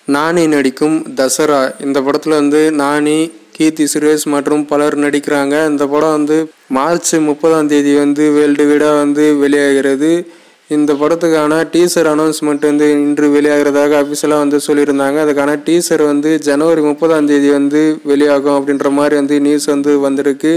நானி நடிக்கும் தசரா இந்த படத்தில் வந்து நானி கீர்த்தி சுரேஷ் மற்றும் பலர் நடிக்கிறாங்க இந்த படம் வந்து மார்ச் முப்பதாம் தேதி வந்து வேர்ல்டு வீடாக வந்து வெளியாகிறது இந்த படத்துக்கான டீசர் அனௌன்ஸ்மெண்ட் வந்து இன்று வெளியாகிறதாக அஃபிஷியலாக வந்து சொல்லியிருந்தாங்க அதுக்கான டீசர் வந்து ஜனவரி முப்பதாம் தேதி வந்து வெளியாகும் அப்படின்ற மாதிரி வந்து நியூஸ் வந்து வந்திருக்கு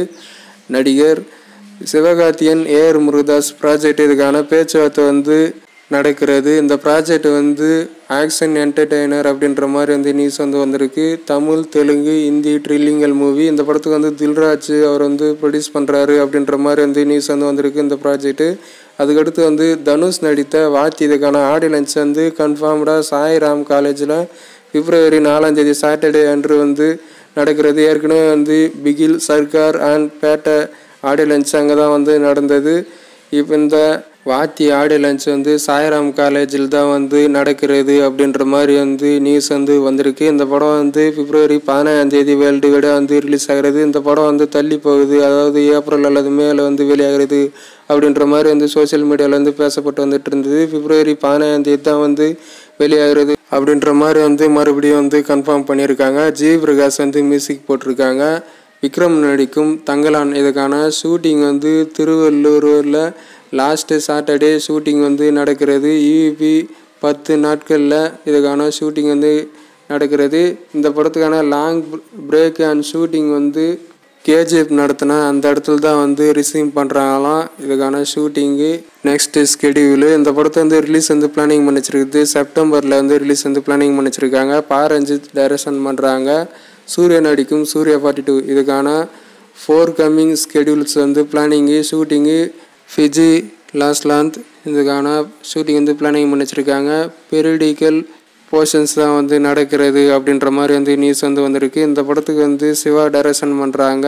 நடிகர் சிவகார்த்தியன் ஏஆர் முருகதாஸ் ப்ராஜெக்ட் இதுக்கான பேச்சுவார்த்தை வந்து நடக்கிறது இந்த ப்ராஜெக்ட் வந்து ஆக்ஷன் என்டர்டெய்னர் அப்படின்ற மாதிரி வந்து நியூஸ் வந்து வந்திருக்கு தமிழ் தெலுங்கு ஹிந்தி ட்ரில்லிங்கல் மூவி இந்த படத்துக்கு வந்து தில்ராஜ் அவர் வந்து ப்ரொடியூஸ் பண்ணுறாரு அப்படின்ற மாதிரி வந்து நியூஸ் வந்து வந்திருக்கு இந்த ப்ராஜெக்ட்டு அதுக்கடுத்து வந்து தனுஷ் நடித்த வாத்தி இதுக்கான ஆடியன்ஸ் வந்து கன்ஃபார்ம்டாக சாய்ராம் காலேஜில் பிப்ரவரி நாலாம் தேதி சாட்டர்டே அன்று வந்து நடக்கிறது ஏற்கனவே வந்து Bigil Sarkar and Petta audio launch அங்கே தான் வந்து நடந்தது இப்போ இந்த வாத்தி ஆடியோ லஞ்ச் வந்து சாய்ராம் காலேஜில் தான் வந்து நடக்கிறது அப்படின்ற மாதிரி வந்து நியூஸ் வந்து வந்திருக்கு இந்த படம் வந்து பிப்ரவரி பதினேழாம் தேதி வேர்ல்டு விட வந்து ரிலீஸ் ஆகிறது இந்த படம் வந்து தள்ளி போகுது அதாவது ஏப்ரல் அல்லது மேல வந்து வெளியாகிறது அப்படின்ற மாதிரி வந்து சோஷியல் மீடியாவில் வந்து பேசப்பட்டு வந்துட்டு இருந்தது பிப்ரவரி பதினேழாம் தேதி தான் வந்து வெளியாகிறது அப்படின்ற மாதிரி வந்து மறுபடியும் வந்து கன்ஃபார்ம் பண்ணியிருக்காங்க ஜி பிரகாஷ் வந்து மியூசிக் போட்டிருக்காங்க விக்ரம் நடிக்கும் தங்கலான் இதுக்கான ஷூட்டிங் வந்து திருவள்ளூரில் லாஸ்ட்டு சாட்டர்டே ஷூட்டிங் வந்து நடக்கிறது யூபி பத்து நாட்களில் இதுக்கான ஷூட்டிங் வந்து நடக்கிறது இந்த படத்துக்கான லாங் பிரேக் அண்ட் ஷூட்டிங் வந்து கேஜிஎஃப் நடத்தின அந்த இடத்துல தான் வந்து ரிசீவ் பண்ணுறாங்களாம் இதுக்கான ஷூட்டிங்கு நெக்ஸ்ட்டு ஸ்கெடியூலு இந்த படத்தை வந்து ரிலீஸ் வந்து பிளானிங் பண்ணி வச்சிருக்குது செப்டம்பரில் வந்து ரிலீஸ் வந்து பிளானிங் பண்ணி வச்சிருக்காங்க பா ரஞ்சித் டைரக்ஷன் பண்ணுறாங்க சூர்யா நடிக்கும் சூர்யா ஃபார்ட்டி டூ இதுக்கான ஃபோர் கம்மிங் ஸ்கெடியூல்ஸ் வந்து பிளானிங்கு ஷூட்டிங்கு ஃபிஜி லாஸ்லாந்த் இதுக்கான ஷூட்டிங் வந்து பிளானிங் பண்ணி வச்சுருக்காங்க பெரிடிக்கல் போர்ஷன்ஸ் தான் வந்து நடக்கிறது அப்படின்ற மாதிரி வந்து நியூஸ் வந்து வந்திருக்கு இந்த படத்துக்கு வந்து சிவா டைரக்ஷன் பண்ணுறாங்க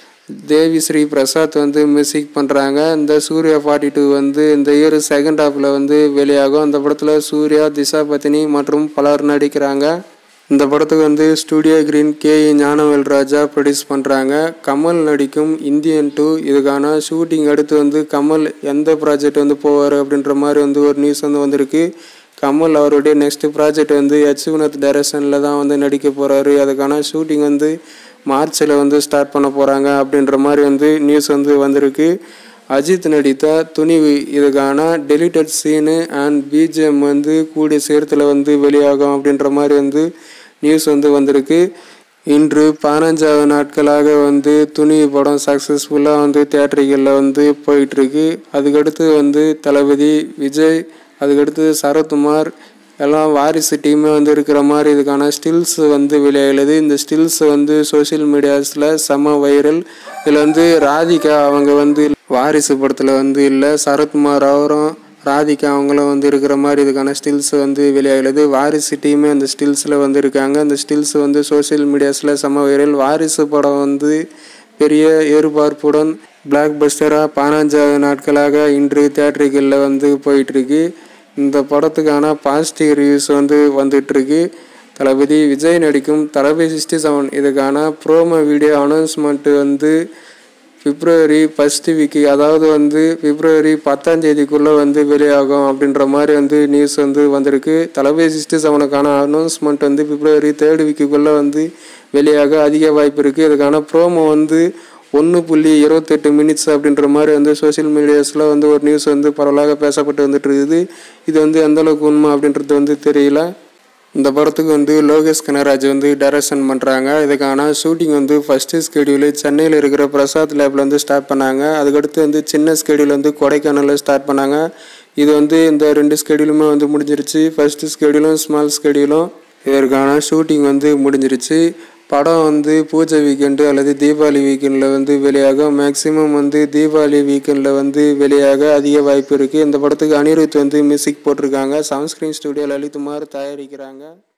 தேவி ஸ்ரீ பிரசாத் வந்து மியூசிக் பண்ணுறாங்க இந்த சூர்யா ஃபார்ட்டி டூ வந்து இந்த இயர் செகண்ட் ஹாஃபில் வந்து வெளியாகும் அந்த படத்தில் சூர்யா திசா பத்தினி மற்றும் பலர் நடிக்கிறாங்க இந்த படத்துக்கு வந்து studio green K E Gnanavel Raja produce பண்ணுறாங்க கமல் நடிக்கும் இந்தியன் டூ இதுக்கான ஷூட்டிங் அடுத்து வந்து கமல் எந்த ப்ராஜெக்ட் வந்து போவார் அப்படின்ற மாதிரி வந்து ஒரு நியூஸ் வந்து வந்திருக்கு கமல் அவருடைய நெக்ஸ்ட் ப்ராஜெக்ட் வந்து எச் வினோத் டைரக்ஷனில் தான் வந்து நடிக்க போகிறாரு அதுக்கான ஷூட்டிங் வந்து மார்ச்சில் வந்து ஸ்டார்ட் பண்ண போகிறாங்க அப்படின்ற மாதிரி வந்து நியூஸ் வந்து வந்திருக்கு அஜித் நடித்த துணிவு இதுக்கான டெலிட்டட் சீனு அண்ட் பிஜிஎம் வந்து கூடிய சேர்த்துல வந்து வெளியாகும் அப்படின்ற மாதிரி வந்து நியூஸ் வந்து வந்திருக்கு இன்று பதினஞ்சாவது நாட்களாக வந்து துணிவு படம் சக்ஸஸ்ஃபுல்லாக வந்து தேட்டரிகளில் வந்து போயிட்டுருக்கு அதுக்கடுத்து வந்து தளபதி விஜய் அதுக்கடுத்து சரத்குமார் எல்லாம் வாரிசு டீமே வந்து இருக்கிற மாதிரி இதுக்கான ஸ்டில்ஸ் வந்து வெளியாகிறது இந்த ஸ்டில்ஸ் வந்து சோஷியல் மீடியாஸில் செம வைரல் இதில் வந்து ராதிகா அவங்க வந்து வாரிசு படத்தில் வந்து இல்லை சரத்குமார் அவரும் ராதிகா அவங்களும் வந்து இருக்கிற மாதிரி இதுக்கான ஸ்டில்ஸ் வந்து வெளியாகிறது வாரிசு டீமே அந்த ஸ்டில்ஸில் வந்து இருக்காங்க அந்த ஸ்டில்ஸ் வந்து சோஷியல் மீடியாஸில் செம வைரல் வாரிசு படம் வந்து பெரிய எதிர்பார்ப்புடன் பிளாக் பஸ்டராக பதினஞ்சாவது நாட்களாக இன்று தேட்டருகளில் வந்து போயிட்டுருக்கு இந்த படத்துக்கான பாசிட்டிவ் ரிவ்யூஸ் வந்து வந்துட்டுருக்கு தளபதி விஜய் நடிக்கும் தளபதி சிக்ஸ்டி செவன் இதுக்கான ப்ரோமோ வீடியோ அனௌன்ஸ்மெண்ட்டு வந்து பிப்ரவரி ஃபஸ்ட்டு வீக்கு அதாவது வந்து பிப்ரவரி பத்தாம் தேதிக்குள்ளே வந்து வெளியாகும் அப்படின்ற மாதிரி வந்து நியூஸ் வந்து வந்திருக்கு தளபதி சிக்ஸ்டி செவனுக்கான அனௌன்ஸ்மெண்ட் வந்து பிப்ரவரி தேர்ட் வீக்குக்குள்ளே வந்து வெளியாக அதிக வாய்ப்பு இருக்குது இதுக்கான ப்ரோமோ வந்து ஒன்று புள்ளி இருபத்தெட்டு மினிட்ஸ் அப்படின்ற மாதிரி வந்து சோஷியல் மீடியாஸில் வந்து ஒரு நியூஸ் வந்து பரவலாக பேசப்பட்டு வந்துட்டு இருக்குது இது வந்து எந்தளவுக்கு உண்மை அப்படின்றது வந்து தெரியல இந்த படத்துக்கு வந்து லோகேஷ் கனராஜ் வந்து டைரக்ஷன் பண்ணுறாங்க இதுக்கான ஷூட்டிங் வந்து ஃபஸ்ட்டு ஸ்கெடியூலு சென்னையில் இருக்கிற பிரசாத் லேபில் வந்து ஸ்டார்ட் பண்ணாங்க அதுக்கடுத்து வந்து சின்ன ஸ்கெடியூல் வந்து கொடைக்கானலில் ஸ்டார்ட் பண்ணாங்க இது வந்து இந்த ரெண்டு ஸ்கெடியூலுமே வந்து முடிஞ்சிருச்சு ஃபஸ்ட்டு ஸ்கெடியூலும் ஸ்மால் ஸ்கெடியூலும் இதற்கான ஷூட்டிங் வந்து முடிஞ்சிருச்சு படம் வந்து பூஜை வீக்கெண்டு அல்லது தீபாவளி வீக்கெண்டில் வந்து வெளியாகும் மேக்ஸிமம் வந்து தீபாவளி வீக்கெண்டில் வந்து வெளியாக அதிக வாய்ப்பு இருக்குது இந்த படத்துக்கு அனிருத் வந்து மியூசிக் போட்டிருக்காங்க சன்ஸ்கிரீன் ஸ்டுடியோ லலித்குமார் தயாரிக்கிறாங்க